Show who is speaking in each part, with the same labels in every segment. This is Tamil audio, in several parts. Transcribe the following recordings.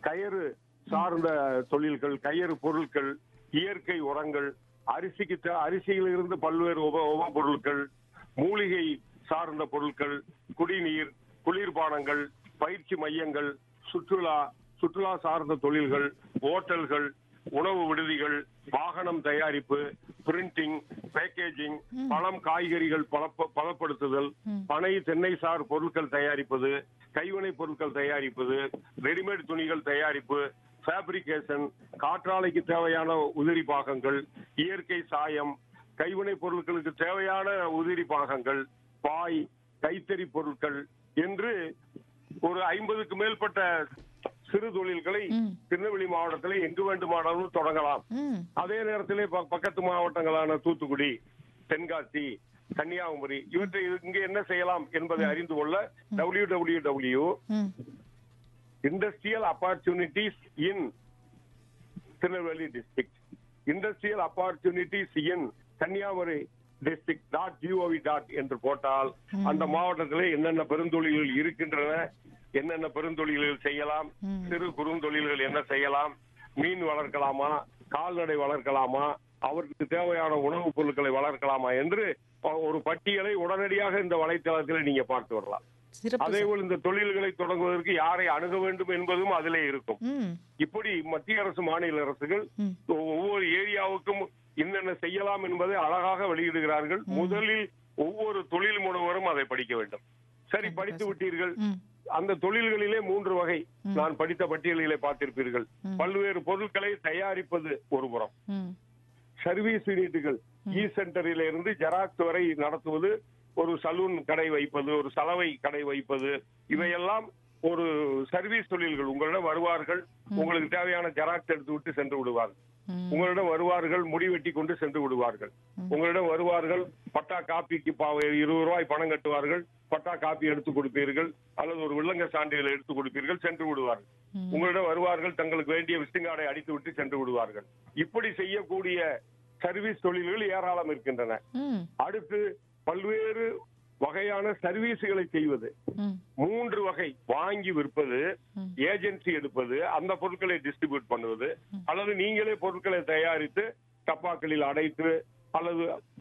Speaker 1: கயறு சார்ந்த தொழில்கள் கயறு பொருட்கள் இயற்கை உரங்கள் அரிசிக்கு தே- அரிசியிலிருந்து பல்வேறு உப உப பொருட்கள் மூலிகை சார்ந்த பொருட்கள் குடிநீர் குளிர்பானங்கள் பயிற்சி மையங்கள் சுற்றுலா சுற்றுலா சார்ந்த தொழில்கள் ஓட்டல்கள் உணவு விடுதிகள் வாகனம் தயாரிப்பு பிரிண்டிங் பேக்கேஜிங் பழம் காய்கறிகள் பலப்ப- பலப்படுத்துதல் பனை தென்னை சார் பொருட்கள் தயாரிப்பது கைவினைப் பொருட்கள் தயாரிப்பது ரெடிமேட் துணிகள் தயாரிப்பு ஃபேப்ரிகேஷன் காற்றாலைக்கு தேவையான உதிரி பாகங்கள் இயற்கை சாயம் கைவினைப் பொருட்களுக்கு தேவையான உதிரி பாகங்கள் பாய் கைத்தறி பொருட்கள் என்று ஒரு ஐம்பதுக்கு மேற்பட்ட சிறு தொழில்களை
Speaker 2: ம்.
Speaker 1: திருநெல்வேலி மாவட்டத்தில் எங்கு வேண்டுமானாலும் தொடங்கலாம்
Speaker 2: ம்
Speaker 1: அதே நேரத்திலே ப- பக்கத்து மாவட்டங்களான தூத்துக்குடி தென்காசி கன்னியாகுமரி இவற்றை இங்கே என்ன செய்யலாம் என்பதை அறிந்து கொள்ள W W W
Speaker 2: hmm
Speaker 1: industrial opportunities in Tirunelveli district industrial opportunities in Kanyakumari district dot GOV dot என்று போட்டால் அந்த மாவட்டத்திலே என்னென்ன பெருந்தொழில்கள் இருக்கின்றன என்னென்ன பெருந்தொழில்கள் செய்யலாம் சிறு குறுந்தொழில்கள் என்ன செய்யலாம் மீன் வளர்க்கலாமா கால்நடை வளர்க்கலாமா அவருக்கு தேவையான உணவுப் பொருட்களை வளர்க்கலாமா என்று ஒரு பட்டியலை உடனடியாக இந்த வலைத்தளத்தில் நீங்க பார்த்து வரலாம்
Speaker 2: சிறப்பு
Speaker 1: அதே போல் இந்த தொழில்களை தொடங்குவதற்கு யாரை அணுக வேண்டும் என்பதும் அதிலே இருக்கும்
Speaker 2: ம்
Speaker 1: இப்படி மத்திய அரசு மாநில அரசுகள்
Speaker 2: ம்.
Speaker 1: ஒவ்வொரு ஏரியாவுக்கும் என்னென்ன செய்யலாம் என்பதை அழகாக வெளியிடுகிறார்கள் முதலில் ஒவ்வொரு தொழில் முனைவரும் அதை படிக்க வேண்டும் சரி படித்து விட்டீர்கள்
Speaker 2: ம்
Speaker 1: அந்த தொழில்களிலே மூன்று வகை நான் படித்த பட்டியலிலே பார்த்திருப்பீர்கள் பல்வேறு பொருட்களை தயாரிப்பது ஒரு புறம்
Speaker 2: ம்
Speaker 1: சர்வீஸ் யூனிட்டுகள் இ சென்டரில இருந்து ஜெராக்ஸ் வரை நடத்துவது ஒரு சலூன் கடை வைப்பது ஒரு சலவை கடை வைப்பது இவையெல்லாம் ஒரு சர்வீஸ் தொழில்கள் உங்களிடம் வருவார்கள் உங்களுக்கு தேவையான ஜெராக்ஸ் எடுத்து விட்டு சென்று விடுவார்கள்
Speaker 2: ம்.
Speaker 1: உங்களிடம் வருவார்கள் முடி வெட்டி கொண்டு சென்று விடுவார்கள் உங்களிடம் வருவார்கள் பட்டா காப்பிக்கு பா- இருபது ரூபாய் பணம் கட்டுவார்கள் பட்டா காப்பி எடுத்து கொடுப்பீர்கள் அல்லது ஒரு வில்லங்க சான்றிதழ் எடுத்து கொடுப்பீர்கள் சென்று விடுவார்கள் உங்களிடம் வருவார்கள் தங்களுக்கு வேண்டிய விசிட்டிங் கார்டை அடித்து விட்டு சென்று விடுவார்கள் இப்படி செய்யக்கூடிய சர்வீஸ் தொழில்கள் ஏராளம் இருக்கின்றன
Speaker 2: ம்
Speaker 1: அடுத்து பல்வேறு வகையான சர்வீஸ்களை செய்வது
Speaker 2: ம்
Speaker 1: மூன்று வகை வாங்கி விற்பது
Speaker 2: ம்.
Speaker 1: ஏஜென்சி எடுப்பது அந்த பொருட்களை டிஸ்ட்ரிபியூட் பண்ணுவது அல்லது நீங்களே பொருட்களை தயாரித்து டப்பாக்களில் அடைத்து அல்லது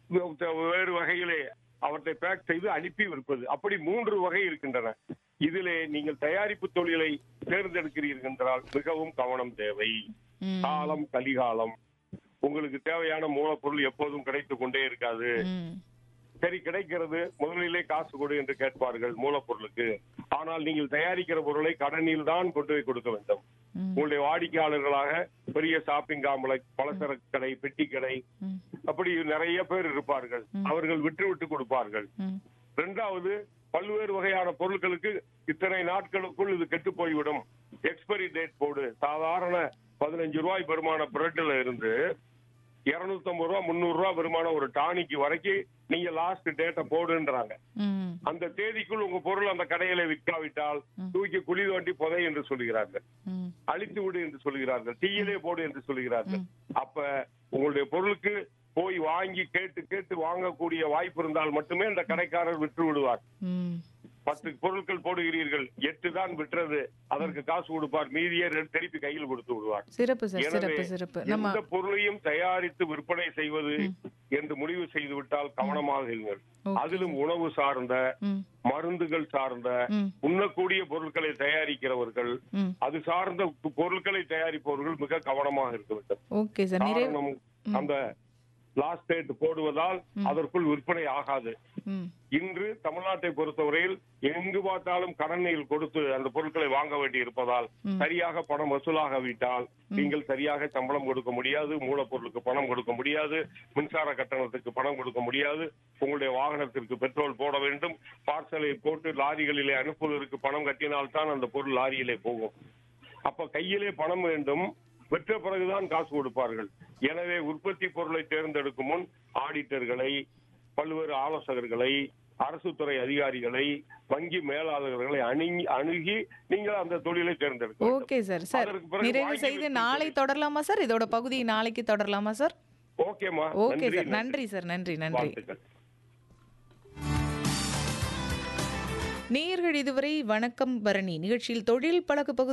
Speaker 1: வேறு வகையிலே அவற்றை பேக் செய்து அனுப்பி விற்பது அப்படி மூன்று வகை இருக்கின்றன இதிலே நீங்கள் தயாரிப்பு தொழிலை தேர்ந்தெடுக்கிறீர்கள் என்றால் மிகவும் கவனம் தேவை
Speaker 2: ம்.
Speaker 1: காலம் கலிகாலம் உங்களுக்கு தேவையான மூலப்பொருள் எப்போதும் கிடைத்துக் கொண்டே இருக்காது
Speaker 2: ம்
Speaker 1: சரி கிடைக்கிறது முதலிலே காசு கொடு என்று கேட்பார்கள் மூலப்பொருளுக்கு ஆனால் நீங்கள் தயாரிக்கிற பொருளை கடனில் தான் கொண்டு போய் கொடுக்க வேண்டும்
Speaker 2: ம்.
Speaker 1: உங்களுடைய வாடிக்கையாளர்களாக பெரிய ஷாப்பிங் காம்ப்ளெக்ஸ் பலசரக்கு கடை பெட்டி கடை
Speaker 2: ம்
Speaker 1: அப்படி நிறைய பேர் இருப்பார்கள் அவர்கள் விற்று விட்டு கொடுப்பார்கள்
Speaker 2: ம்
Speaker 1: இரண்டாவது பல்வேறு வகையான பொருட்களுக்கு இத்தனை நாட்களுக்குள் இது கெட்டு போய்விடும் எக்ஸ்பைரி டேட் போடு சாதாரண பதினஞ்சு ரூபாய் பெருமான பிரெட்ல இருந்து இருநூத்தி ஐம்பது ரூபா முந்நூறு ரூபா பெருமான ஒரு டானிக்கு வரைக்கும் நீங்க லாஸ்ட் டேட்டை போடுன்றாங்க
Speaker 2: ம்
Speaker 1: அந்த தேதிக்குள் உங்க பொருள் அந்த கடையில விற்காவிட்டால் தூக்கி குழி தோண்டி புதை என்று சொல்கிறார்கள்
Speaker 2: ம்
Speaker 1: அழித்து விடு என்று சொல்கிறார்கள் தீயிலே போடு என்று சொல்கிறார்கள் அப்ப உங்களுடைய பொருளுக்கு போய் வாங்கி கேட்டு கேட்டு வாங்கக்கூடிய வாய்ப்பு இருந்தால் மட்டுமே இந்த கடைக்காரர் விற்று விடுவார்
Speaker 2: ம்
Speaker 1: பத்து பொருட்கள் போடுகிறீர்கள் எட்டு தான் விற்றது அதற்கு காசு கொடுப்பார் மீதியை ரெண்டு திருப்பி கையில் கொடுத்து விடுவார்
Speaker 2: சிறப்பு சார்
Speaker 1: எனவே
Speaker 2: சிறப்பு சிறப்பு நம்ம
Speaker 1: எந்த பொருளையும் தயாரித்து விற்பனை செய்வது என்று முடிவு செய்து விட்டால் கவனமாக இருங்கள்
Speaker 2: Okay.
Speaker 1: அதிலும் உணவு சார்ந்த
Speaker 2: ம்
Speaker 1: மருந்துகள் சார்ந்த
Speaker 2: ம்
Speaker 1: உண்ணக்கூடிய பொருட்களை தயாரிக்கிறவர்கள்
Speaker 2: ம்
Speaker 1: அது சார்ந்த பொருட்களை தயாரிப்பவர்கள் மிக கவனமாக இருக்க வேண்டும்
Speaker 2: ஓகே சார் நிறைவு
Speaker 1: காரணம் அந்த லாஸ்ட் டேட் போடுவதால் அதற்குள் விற்பனை ஆகாது
Speaker 2: ம்
Speaker 1: இன்று தமிழ்நாட்டை பொறுத்தவரையில் எங்கு பார்த்தாலும் கடனில் கொடுத்து அந்த பொருட்களை வாங்க வேண்டி இருப்பதால் சரியாக பணம் வசூலாகவிட்டால் நீங்கள் சரியாக சம்பளம் கொடுக்க முடியாது மூலப்பொருளுக்கு பணம் கொடுக்க முடியாது மின்சார கட்டணத்துக்கு பணம் கொடுக்க முடியாது உங்களுடைய வாகனத்திற்கு பெட்ரோல் போட வேண்டும் பார்சலை போட்டு லாரிகளிலே அனுப்புவதற்கு பணம் கட்டினால்தான் அந்த பொருள் லாரியிலே போகும் அப்ப கையிலே பணம் வேண்டும் பெற்ற பிறகுதான் காசு கொடுப்பார்கள் எனவே உற்பத்தி பொருளை தேர்ந்தெடுக்கும் முன் ஆடிட்டர்களை பல்வேறு ஆலோசகர்களை அரசு துறை அதிகாரிகளை வங்கி மேலாளர்களை அணுகி அணுகி நீங்கள் அந்த தொழிலை தேர்ந்தெடுக்க வேண்டும்.
Speaker 2: ஓகே சார் சார்
Speaker 1: அதற்கு பிறகு
Speaker 2: நிறைவு
Speaker 1: வாங்கி
Speaker 2: செய்து
Speaker 1: விற்கும்
Speaker 2: நாளை
Speaker 1: தொழில்.
Speaker 2: தொடரலாமா சார் இதோட பகுதியை நாளைக்கு தொடரலாமா சார்
Speaker 1: ஓகேமா
Speaker 2: ஓகே சார் நன்றி சார் நன்றி நன்றி
Speaker 1: வாழ்த்துக்கள்
Speaker 2: நேயர்கள் இதுவரை வணக்கம் பரணி நிகழ்ச்சியில் தொழில் பழகு பகுதி